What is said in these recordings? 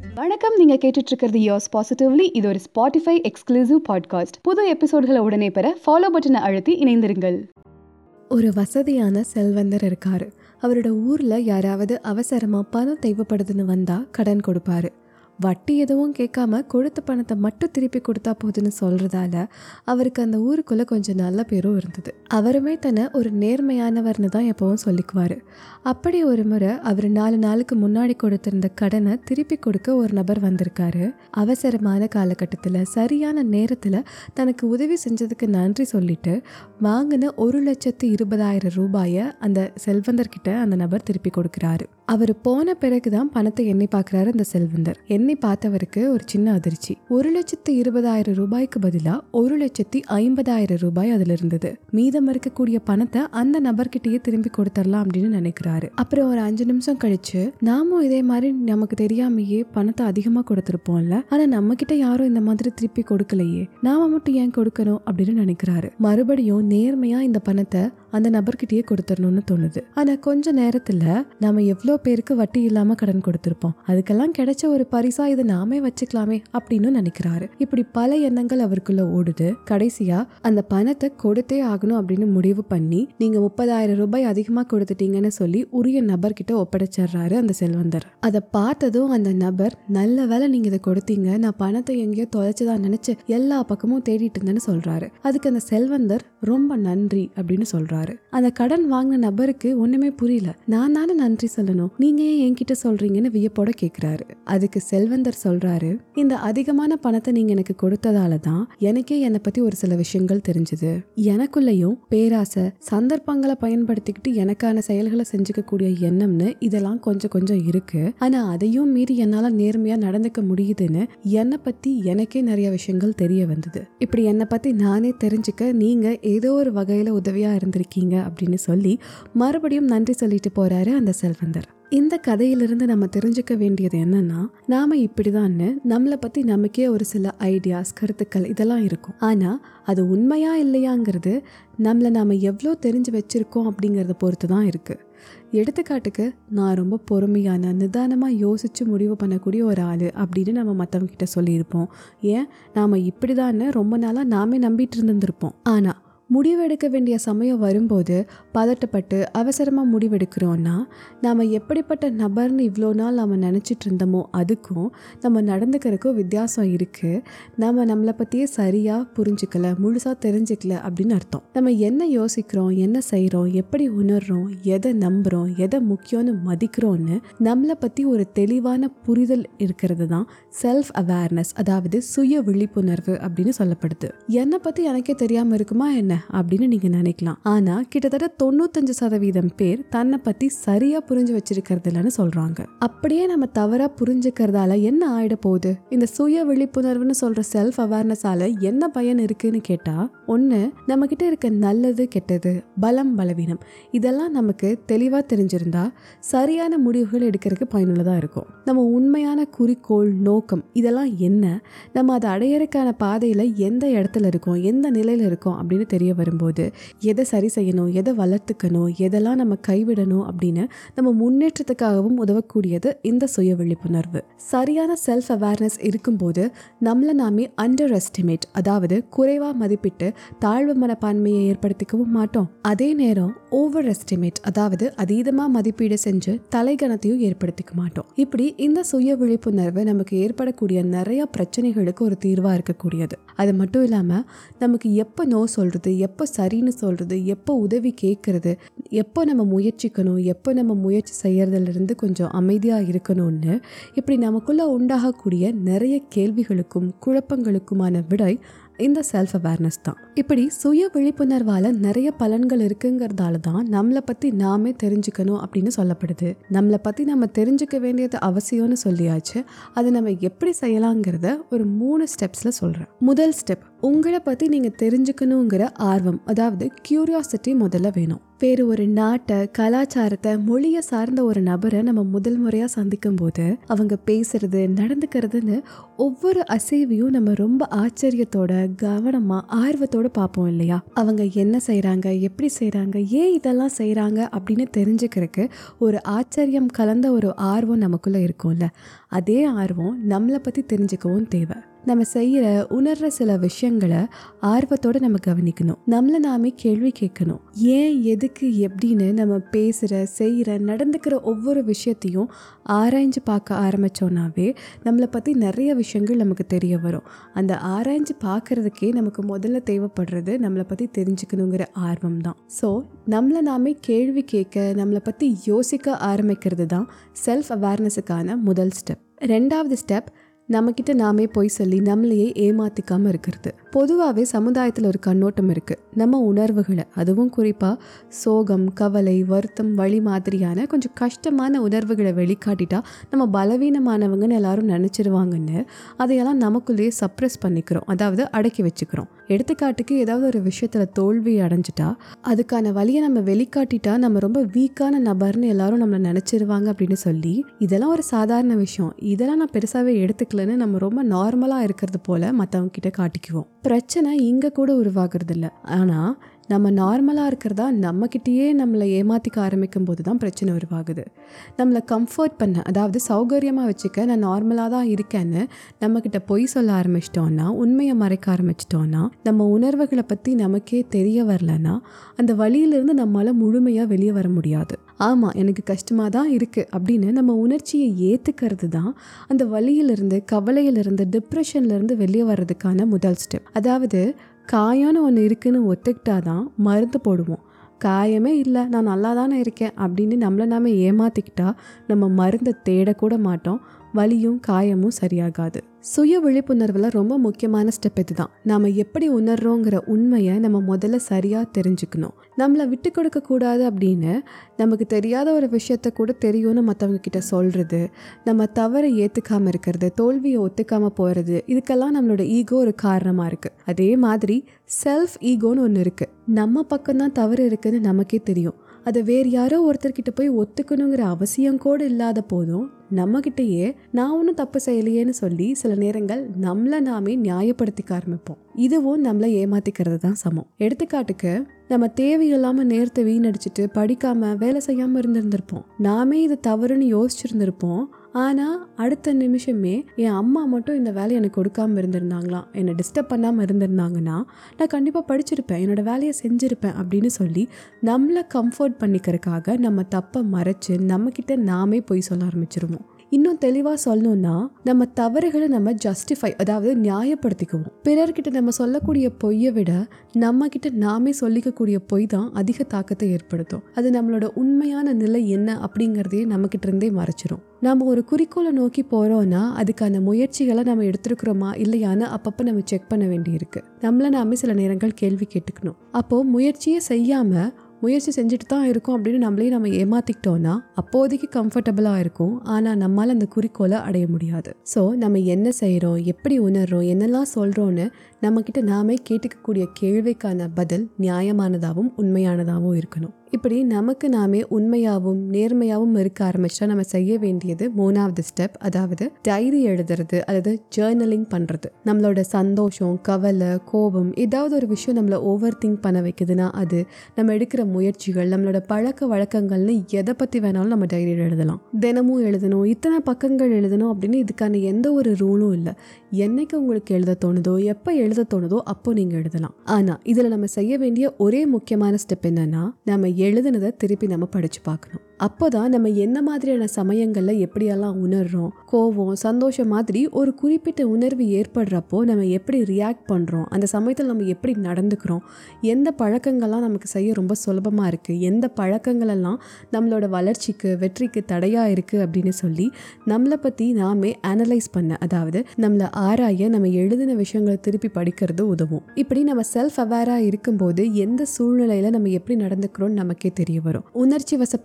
வணக்கம் நீங்க கேட்டுட்டு இருக்கிறது யோஸ் பாசிட்டிவ்லி இது ஒரு ஸ்பாட்டிஃபை எக்ஸ்க்ளூசிவ் பாட்காஸ்ட் புது எபிசோட்களை உடனே பெற ஃபாலோ பட்டனை அழுத்தி இணைந்திருங்கள் ஒரு வசதியான செல்வந்தர் இருக்காரு அவரோட ஊர்ல யாராவது அவசரமா பணம் தேவைப்படுதுன்னு வந்தா கடன் கொடுப்பாரு வட்டி எதுவும் கேட்காம கொடுத்த பணத்தை மட்டும் திருப்பி கொடுத்தா போதுன்னு சொல்றதால அவருக்கு அந்த ஊருக்குள்ள கொஞ்சம் நல்ல பேரும் இருந்தது அவருமே தன்னை ஒரு நேர்மையானவர்னு தான் எப்பவும் சொல்லிக்குவாரு அப்படி ஒரு முறை அவர் நாலு நாளுக்கு முன்னாடி கொடுத்திருந்த கடனை திருப்பி கொடுக்க ஒரு நபர் வந்திருக்காரு அவசரமான காலகட்டத்தில் சரியான நேரத்தில் தனக்கு உதவி செஞ்சதுக்கு நன்றி சொல்லிட்டு வாங்கின ஒரு லட்சத்து இருபதாயிரம் ரூபாயை அந்த செல்வந்தர்கிட்ட அந்த நபர் திருப்பி கொடுக்குறாரு அவர் போன பிறகுதான் பணத்தை எண்ணி பார்க்குறாரு அந்த செல்வந்தர் எண்ணி பார்த்தவருக்கு ஒரு சின்ன அதிர்ச்சி ஒரு லட்சத்து இருபதாயிரம் ரூபாய்க்கு பதிலா ஒரு லட்சத்தி ஐம்பதாயிரம் ரூபாய் அதுல இருந்தது மீதம் இருக்கக்கூடிய பணத்தை அந்த நபர்கிட்டயே திரும்பி கொடுத்துடலாம் அப்படின்னு நினைக்கிறாரு அப்புறம் ஒரு அஞ்சு நிமிஷம் கழிச்சு நாமும் இதே மாதிரி நமக்கு தெரியாமையே பணத்தை அதிகமா கொடுத்துருப்போம்ல ஆனா நம்ம கிட்ட யாரும் இந்த மாதிரி திருப்பி கொடுக்கலையே நாம மட்டும் ஏன் கொடுக்கணும் அப்படின்னு நினைக்கிறாரு மறுபடியும் நேர்மையா இந்த பணத்தை அந்த நபர்கிட்டயே கொடுத்துடணும்னு தோணுது ஆனா கொஞ்ச நேரத்துல நாம எவ்வளோ பேருக்கு வட்டி இல்லாம கடன் கொடுத்திருப்போம் அதுக்கெல்லாம் கிடைச்ச ஒரு பரிசா இதை நாமே வச்சுக்கலாமே அப்படின்னு நினைக்கிறாரு இப்படி பல எண்ணங்கள் அவருக்குள்ள ஓடுது கடைசியா அந்த பணத்தை கொடுத்தே ஆகணும் அப்படின்னு முடிவு பண்ணி நீங்க முப்பதாயிரம் ரூபாய் அதிகமா கொடுத்துட்டீங்கன்னு சொல்லி உரிய நபர்கிட்ட ஒப்படைச்சிடுறாரு அந்த செல்வந்தர் அதை பார்த்ததும் அந்த நபர் நல்ல வேலை நீங்க இதை கொடுத்தீங்க நான் பணத்தை எங்கேயோ தொலைச்சுதான் நினைச்சு எல்லா பக்கமும் தேடிட்டு இருந்தேன்னு சொல்றாரு அதுக்கு அந்த செல்வந்தர் ரொம்ப நன்றி அப்படின்னு சொல்றாரு அந்த கடன் வாங்கின நபருக்கு ஒண்ணுமே புரியல நான் தானே நன்றி சொல்லணும் நீங்க ஏன் என்கிட்ட சொல்றீங்கன்னு வியப்போட கேக்குறாரு அதுக்கு செல்வந்தர் சொல்றாரு இந்த அதிகமான பணத்தை நீங்க எனக்கு கொடுத்ததால தான் எனக்கே என்னை பத்தி ஒரு சில விஷயங்கள் தெரிஞ்சது எனக்குள்ளேயும் பேராசை சந்தர்ப்பங்களை பயன்படுத்திக்கிட்டு எனக்கான செயல்களை செஞ்சுக்கக்கூடிய எண்ணம்னு இதெல்லாம் கொஞ்சம் கொஞ்சம் இருக்கு ஆனா அதையும் மீறி என்னால நேர்மையா நடந்துக்க முடியுதுன்னு என்னை பத்தி எனக்கே நிறைய விஷயங்கள் தெரிய வந்தது இப்படி என்னை பத்தி நானே தெரிஞ்சுக்க நீங்க ஏதோ ஒரு வகையில உதவியா இருந்திருக்கீங்க அப்படின்னு சொல்லி மறுபடியும் நன்றி சொல்லிட்டு போறாரு அந்த செல்வந்தர் இந்த கதையிலிருந்து நம்ம தெரிஞ்சுக்க வேண்டியது என்னன்னா நாம இப்படிதான்னு நம்மளை பத்தி நமக்கே ஒரு சில ஐடியாஸ் கருத்துக்கள் இதெல்லாம் இருக்கும் ஆனா அது உண்மையா இல்லையாங்கிறது நம்மளை நாம எவ்வளோ தெரிஞ்சு வச்சிருக்கோம் அப்படிங்கிறத பொறுத்து தான் இருக்கு எடுத்துக்காட்டுக்கு நான் ரொம்ப பொறுமையான நிதானமாக யோசித்து முடிவு பண்ணக்கூடிய ஒரு ஆள் அப்படின்னு நம்ம மற்றவங்க கிட்ட சொல்லியிருப்போம் ஏன் நாம் இப்படி ரொம்ப நாளாக நாமே நம்பிட்டு இருந்திருப்போம் ஆனால் முடிவெடுக்க வேண்டிய சமயம் வரும்போது பதட்டப்பட்டு அவசரமாக முடிவெடுக்கிறோன்னா நாம் எப்படிப்பட்ட நபர்னு இவ்வளோ நாள் நம்ம நினச்சிட்டு இருந்தோமோ அதுக்கும் நம்ம நடந்துக்கிறதுக்கும் வித்தியாசம் இருக்குது நம்ம நம்மளை பற்றியே சரியாக புரிஞ்சுக்கல முழுசாக தெரிஞ்சுக்கல அப்படின்னு அர்த்தம் நம்ம என்ன யோசிக்கிறோம் என்ன செய்கிறோம் எப்படி உணர்றோம் எதை நம்புகிறோம் எதை முக்கியம்னு மதிக்கிறோன்னு நம்மளை பற்றி ஒரு தெளிவான புரிதல் இருக்கிறது தான் செல்ஃப் அவேர்னஸ் அதாவது சுய விழிப்புணர்வு அப்படின்னு சொல்லப்படுது என்னை பற்றி எனக்கே தெரியாமல் இருக்குமா என்ன அப்படின்னு நீங்க நினைக்கலாம் ஆனா கிட்டத்தட்ட தொண்ணூத்தஞ்சு சதவீதம் பேர் தன்னை பத்தி சரியா புரிஞ்சு வச்சிருக்கிறது இல்லைன்னு சொல்றாங்க அப்படியே நம்ம தவறா புரிஞ்சுக்கிறதால என்ன ஆயிட போகுது இந்த சுய விழிப்புணர்வுன்னு சொல்ற செல்ஃப் அவேர்னஸால என்ன பயன் இருக்குன்னு கேட்டா ஒண்ணு நம்ம கிட்ட இருக்க நல்லது கெட்டது பலம் பலவீனம் இதெல்லாம் நமக்கு தெளிவா தெரிஞ்சிருந்தா சரியான முடிவுகள் எடுக்கிறதுக்கு பயனுள்ளதா இருக்கும் நம்ம உண்மையான குறிக்கோள் நோக்கம் இதெல்லாம் என்ன நம்ம அதை அடையறதுக்கான பாதையில எந்த இடத்துல இருக்கோம் எந்த நிலையில இருக்கோம் அப்படின்னு தெரிய வரும்போது எதை சரி செய்யணும் எதை வளர்த்துக்கணும் எதெல்லாம் நம்ம கைவிடணும் அப்படின்னு நம்ம முன்னேற்றத்துக்காகவும் உதவக்கூடியது இந்த சுய விழிப்புணர்வு சரியான செல்ஃப் அவேர்னஸ் இருக்கும்போது நம்மளை நாமே அண்டர் எஸ்டிமேட் அதாவது குறைவாக மதிப்பிட்டு தாழ்வு மனப்பான்மையை ஏற்படுத்திக்கவும் மாட்டோம் அதே நேரம் ஓவர் எஸ்டிமேட் அதாவது அதீதமாக மதிப்பீடு செஞ்சு தலைகணத்தையும் ஏற்படுத்திக்க மாட்டோம் இப்படி இந்த சுய விழிப்புணர்வு நமக்கு ஏற்படக்கூடிய நிறைய பிரச்சனைகளுக்கு ஒரு தீர்வாக இருக்கக்கூடியது அது மட்டும் இல்லாமல் நமக்கு எப்போ நோ சொல்கிறது எப்போ சரின்னு சொல்கிறது எப்போ உதவி கேட்குறது எப்போ நம்ம முயற்சிக்கணும் எப்போ நம்ம முயற்சி செய்யறதுலேருந்து கொஞ்சம் அமைதியாக இருக்கணும்னு இப்படி நமக்குள்ளே உண்டாகக்கூடிய நிறைய கேள்விகளுக்கும் குழப்பங்களுக்குமான விடை இந்த செல்ஃப் அவேர்னஸ் தான் இப்படி சுய விழிப்புணர்வால் நிறைய பலன்கள் இருக்குங்கிறதால தான் நம்மளை பற்றி நாமே தெரிஞ்சுக்கணும் அப்படின்னு சொல்லப்படுது நம்மளை பற்றி நம்ம தெரிஞ்சுக்க வேண்டியது அவசியம்னு சொல்லியாச்சு அதை நம்ம எப்படி செய்யலாங்கிறத ஒரு மூணு ஸ்டெப்ஸில் சொல்கிறேன் முதல் ஸ்டெப் உங்களை பற்றி நீங்கள் தெரிஞ்சுக்கணுங்கிற ஆர்வம் அதாவது கியூரியாசிட்டி முதல்ல வேணும் வேறு ஒரு நாட்டை கலாச்சாரத்தை மொழியை சார்ந்த ஒரு நபரை நம்ம முதல் முறையாக சந்திக்கும் போது அவங்க பேசுறது நடந்துக்கிறதுன்னு ஒவ்வொரு அசைவையும் நம்ம ரொம்ப ஆச்சரியத்தோட கவனமாக ஆர்வத்தோட பார்ப்போம் இல்லையா அவங்க என்ன செய்கிறாங்க எப்படி செய்கிறாங்க ஏன் இதெல்லாம் செய்கிறாங்க அப்படின்னு தெரிஞ்சுக்கிறதுக்கு ஒரு ஆச்சரியம் கலந்த ஒரு ஆர்வம் நமக்குள்ளே இருக்கும்ல அதே ஆர்வம் நம்மளை பற்றி தெரிஞ்சுக்கவும் தேவை நம்ம செய்கிற உணர்ற சில விஷயங்களை ஆர்வத்தோடு நம்ம கவனிக்கணும் நம்மளை நாமே கேள்வி கேட்கணும் ஏன் எதுக்கு எப்படின்னு நம்ம பேசுகிற செய்கிற நடந்துக்கிற ஒவ்வொரு விஷயத்தையும் ஆராய்ஞ்சு பார்க்க ஆரம்பித்தோன்னாவே நம்மளை பற்றி நிறைய விஷயங்கள் நமக்கு தெரிய வரும் அந்த ஆராய்ஞ்சு பார்க்குறதுக்கே நமக்கு முதல்ல தேவைப்படுறது நம்மளை பற்றி தெரிஞ்சுக்கணுங்கிற ஆர்வம் தான் ஸோ நம்மளை நாமே கேள்வி கேட்க நம்மளை பற்றி யோசிக்க ஆரம்பிக்கிறது தான் செல்ஃப் அவேர்னஸுக்கான முதல் ஸ்டெப் ரெண்டாவது ஸ்டெப் நம்மக்கிட்ட நாமே போய் சொல்லி நம்மளையே ஏமாத்திக்காமல் இருக்கிறது பொதுவாகவே சமுதாயத்தில் ஒரு கண்ணோட்டம் இருக்குது நம்ம உணர்வுகளை அதுவும் குறிப்பாக சோகம் கவலை வருத்தம் வழி மாதிரியான கொஞ்சம் கஷ்டமான உணர்வுகளை வெளிக்காட்டிட்டா நம்ம பலவீனமானவங்கன்னு எல்லாரும் நினச்சிருவாங்கன்னு அதையெல்லாம் நமக்குள்ளேயே சப்ரெஸ் பண்ணிக்கிறோம் அதாவது அடக்கி வச்சுக்கிறோம் எடுத்துக்காட்டுக்கு ஏதாவது ஒரு விஷயத்தில் தோல்வி அடைஞ்சிட்டா அதுக்கான வழியை நம்ம வெளிக்காட்டிட்டா நம்ம ரொம்ப வீக்கான நபர்னு எல்லாரும் நம்மளை நினச்சிருவாங்க அப்படின்னு சொல்லி இதெல்லாம் ஒரு சாதாரண விஷயம் இதெல்லாம் நான் பெருசாகவே எடுத்துக்கலன்னு நம்ம ரொம்ப நார்மலாக இருக்கிறது போல் மற்றவங்க கிட்ட காட்டிக்குவோம் பிரச்சனை இங்கே கூட உருவாகிறது இல்லை ஆனால் நம்ம நார்மலாக இருக்கிறதா நம்மக்கிட்டேயே நம்மளை ஏமாற்றிக்க ஆரம்பிக்கும் போது தான் பிரச்சனை உருவாகுது நம்மளை கம்ஃபர்ட் பண்ண அதாவது சௌகரியமாக வச்சுக்க நான் நார்மலாக தான் இருக்கேன்னு நம்மக்கிட்ட பொய் சொல்ல ஆரம்பிச்சிட்டோன்னா உண்மையை மறைக்க ஆரம்பிச்சிட்டோன்னா நம்ம உணர்வுகளை பற்றி நமக்கே தெரிய வரலன்னா அந்த வழியிலிருந்து நம்மளால் முழுமையாக வெளியே வர முடியாது ஆமாம் எனக்கு கஷ்டமாக தான் இருக்குது அப்படின்னு நம்ம உணர்ச்சியை ஏற்றுக்கிறது தான் அந்த வழியிலிருந்து கவலையிலிருந்து டிப்ரெஷன்லேருந்து வெளியே வர்றதுக்கான முதல் ஸ்டெப் அதாவது காயம்னு ஒன்று இருக்குன்னு ஒத்துக்கிட்டாதான் மருந்து போடுவோம் காயமே இல்லை நான் நல்லா தானே இருக்கேன் அப்படின்னு நம்மளை நாம ஏமாற்றிக்கிட்டா நம்ம மருந்தை தேடக்கூட மாட்டோம் வலியும் காயமும் சரியாகாது சுய விழிப்புணர்வில் ரொம்ப முக்கியமான ஸ்டெப் இதுதான் நாம் எப்படி உணர்றோங்கிற உண்மையை நம்ம முதல்ல சரியாக தெரிஞ்சுக்கணும் நம்மளை விட்டு கொடுக்க கூடாது அப்படின்னு நமக்கு தெரியாத ஒரு விஷயத்த கூட தெரியும்னு மற்றவங்க கிட்ட சொல்கிறது நம்ம தவறை ஏற்றுக்காமல் இருக்கிறது தோல்வியை ஒத்துக்காமல் போகிறது இதுக்கெல்லாம் நம்மளோட ஈகோ ஒரு காரணமாக இருக்குது அதே மாதிரி செல்ஃப் ஈகோன்னு ஒன்று இருக்குது நம்ம பக்கம்தான் தவறு இருக்குன்னு நமக்கே தெரியும் அதை வேறு யாரோ ஒருத்தர்கிட்ட போய் ஒத்துக்கணுங்கிற அவசியம் கூட இல்லாத போதும் நம்மக்கிட்டேயே நான் ஒன்றும் தப்பு செய்யலையேன்னு சொல்லி சில நேரங்கள் நம்மளை நாமே நியாயப்படுத்திக்க ஆரம்பிப்போம் இதுவும் நம்மளை ஏமாத்திக்கிறது தான் சமம் எடுத்துக்காட்டுக்கு நம்ம தேவையில்லாமல் நேரத்தை வீணடிச்சிட்டு படிக்காமல் வேலை செய்யாமல் இருந்திருந்திருப்போம் நாமே இது தவறுன்னு யோசிச்சிருந்திருப்போம் ஆனால் அடுத்த நிமிஷமே என் அம்மா மட்டும் இந்த வேலையை எனக்கு கொடுக்காம இருந்திருந்தாங்களாம் என்னை டிஸ்டர்ப் பண்ணாமல் இருந்திருந்தாங்கன்னா நான் கண்டிப்பாக படிச்சிருப்பேன் என்னோட வேலையை செஞ்சுருப்பேன் அப்படின்னு சொல்லி நம்மளை கம்ஃபர்ட் பண்ணிக்கிறதுக்காக நம்ம தப்பை மறைச்சு நம்மக்கிட்ட நாமே போய் சொல்ல ஆரம்பிச்சிருவோம் இன்னும் தெளிவாக சொல்லணும்னா நம்ம தவறுகளை நம்ம ஜஸ்டிஃபை அதாவது நியாயப்படுத்திக்குவோம் பிறர்கிட்ட நம்ம சொல்லக்கூடிய பொய்யை விட நம்ம கிட்ட நாமே சொல்லிக்கக்கூடிய பொய் தான் அதிக தாக்கத்தை ஏற்படுத்தும் அது நம்மளோட உண்மையான நிலை என்ன அப்படிங்கிறதையே நம்மக்கிட்ட இருந்தே மறைச்சிரும் நாம் ஒரு குறிக்கோளை நோக்கி போகிறோன்னா அதுக்கான முயற்சிகளை நம்ம எடுத்துருக்குறோமா இல்லையான்னு அப்பப்போ நம்ம செக் பண்ண வேண்டியிருக்கு நம்மளை நாமே சில நேரங்கள் கேள்வி கேட்டுக்கணும் அப்போது முயற்சியே செய்யாமல் முயற்சி செஞ்சுட்டு தான் இருக்கோம் அப்படின்னு நம்மளே நம்ம ஏமாத்திக்கிட்டோன்னா அப்போதைக்கு கம்ஃபர்டபுளாக இருக்கும் ஆனால் நம்மளால் அந்த குறிக்கோளை அடைய முடியாது ஸோ நம்ம என்ன செய்கிறோம் எப்படி உணர்றோம் என்னெல்லாம் சொல்கிறோன்னு நம்மக்கிட்ட நாமே கேட்டுக்கக்கூடிய கேள்விக்கான பதில் நியாயமானதாகவும் உண்மையானதாகவும் இருக்கணும் இப்படி நமக்கு நாமே உண்மையாகவும் நேர்மையாகவும் இருக்க ஆரம்பிச்சா நம்ம செய்ய வேண்டியது மூணாவது ஸ்டெப் அதாவது டைரி எழுதுறது அல்லது ஜேர்னலிங் பண்ணுறது நம்மளோட சந்தோஷம் கவலை கோபம் ஏதாவது ஒரு விஷயம் நம்மளை ஓவர் திங்க் பண்ண வைக்குதுன்னா அது நம்ம எடுக்கிற முயற்சிகள் நம்மளோட பழக்க வழக்கங்கள்னு எதை பற்றி வேணாலும் நம்ம டைரியில் எழுதலாம் தினமும் எழுதணும் இத்தனை பக்கங்கள் எழுதணும் அப்படின்னு இதுக்கான எந்த ஒரு ரூலும் இல்லை என்னைக்கு உங்களுக்கு எழுத தோணுதோ எப்போ எழுத தோணுதோ அப்போ நீங்கள் எழுதலாம் ஆனால் இதில் நம்ம செய்ய வேண்டிய ஒரே முக்கியமான ஸ்டெப் என்னன்னா நம்ம எழுதுனதை திருப்பி நம்ம படித்து பார்க்கணும் அப்போதான் நம்ம என்ன மாதிரியான சமயங்களில் எப்படியெல்லாம் உணர்றோம் கோவம் சந்தோஷம் மாதிரி ஒரு குறிப்பிட்ட உணர்வு ஏற்படுறப்போ நம்ம எப்படி ரியாக்ட் பண்ணுறோம் அந்த சமயத்தில் நம்ம எப்படி நடந்துக்கிறோம் எந்த பழக்கங்கள்லாம் நமக்கு செய்ய ரொம்ப சுலபமாக இருக்குது எந்த பழக்கங்களெல்லாம் நம்மளோட வளர்ச்சிக்கு வெற்றிக்கு தடையாக இருக்குது அப்படின்னு சொல்லி நம்மளை பற்றி நாமே அனலைஸ் பண்ண அதாவது நம்மளை ஆராய நம்ம எழுதின விஷயங்களை திருப்பி படிக்கிறது உதவும் இப்படி நம்ம செல்ஃப் அவேராக இருக்கும்போது எந்த சூழ்நிலையில் நம்ம எப்படி நடந்துக்கிறோம்னு நமக்கே தெரிய வரும் உணர்ச்சி வசப்பட்டு தவறு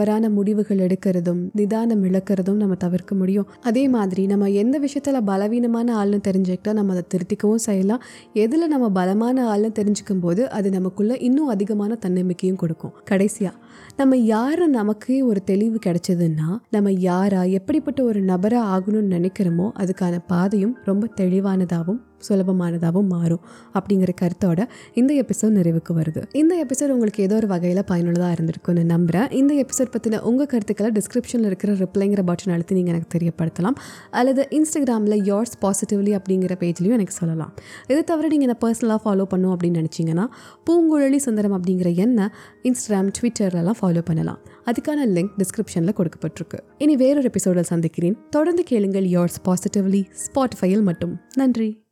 தவறான முடிவுகள் எடுக்கிறதும் நிதானம் இழக்கிறதும் நம்ம தவிர்க்க முடியும் அதே மாதிரி நம்ம எந்த விஷயத்தில் பலவீனமான ஆள்னு தெரிஞ்சுக்கிட்டா நம்ம அதை திருத்திக்கவும் செய்யலாம் எதில் நம்ம பலமான ஆள்னு தெரிஞ்சுக்கும் போது அது நமக்குள்ள இன்னும் அதிகமான தன்னம்பிக்கையும் கொடுக்கும் கடைசியாக நம்ம யாரை நமக்கே ஒரு தெளிவு கிடைச்சதுன்னா நம்ம யாரா எப்படிப்பட்ட ஒரு நபராக ஆகணும்னு நினைக்கிறோமோ அதுக்கான பாதையும் ரொம்ப தெளிவானதாகவும் சுலபமானதாகவும் மாறும் அப்படிங்கிற கருத்தோட இந்த எபிசோட் நிறைவுக்கு வருது இந்த எபிசோட் உங்களுக்கு ஏதோ ஒரு வகையில் பயனுள்ளதாக இருந்திருக்கும்னு நம்புகிறேன் இந்த எபிசோட் பற்றின உங்கள் கருத்துக்களை டிஸ்கிரிப்ஷனில் இருக்கிற ரிப்ளைங்கிற பட்டன் அழுத்தி நீங்கள் எனக்கு தெரியப்படுத்தலாம் அல்லது இன்ஸ்டாகிராமில் yours பாசிட்டிவ்லி அப்படிங்கிற பேஜ்லையும் எனக்கு சொல்லலாம் இது தவிர நீங்கள் என்ன பர்சனலாக ஃபாலோ பண்ணும் அப்படின்னு நினச்சிங்கன்னா பூங்குழலி சுந்தரம் அப்படிங்கிற எண்ணை இன்ஸ்டாகிராம் ட்விட்டர்லலாம் ஃபாலோ பண்ணலாம் அதுக்கான லிங்க் டிஸ்கிரிப்ஷனில் கொடுக்கப்பட்டிருக்கு இனி வேறொரு எபிசோடில் சந்திக்கிறேன் தொடர்ந்து கேளுங்கள் yours பாசிட்டிவ்லி ஸ்பாட்டிஃபையில் மட்டும் நன்றி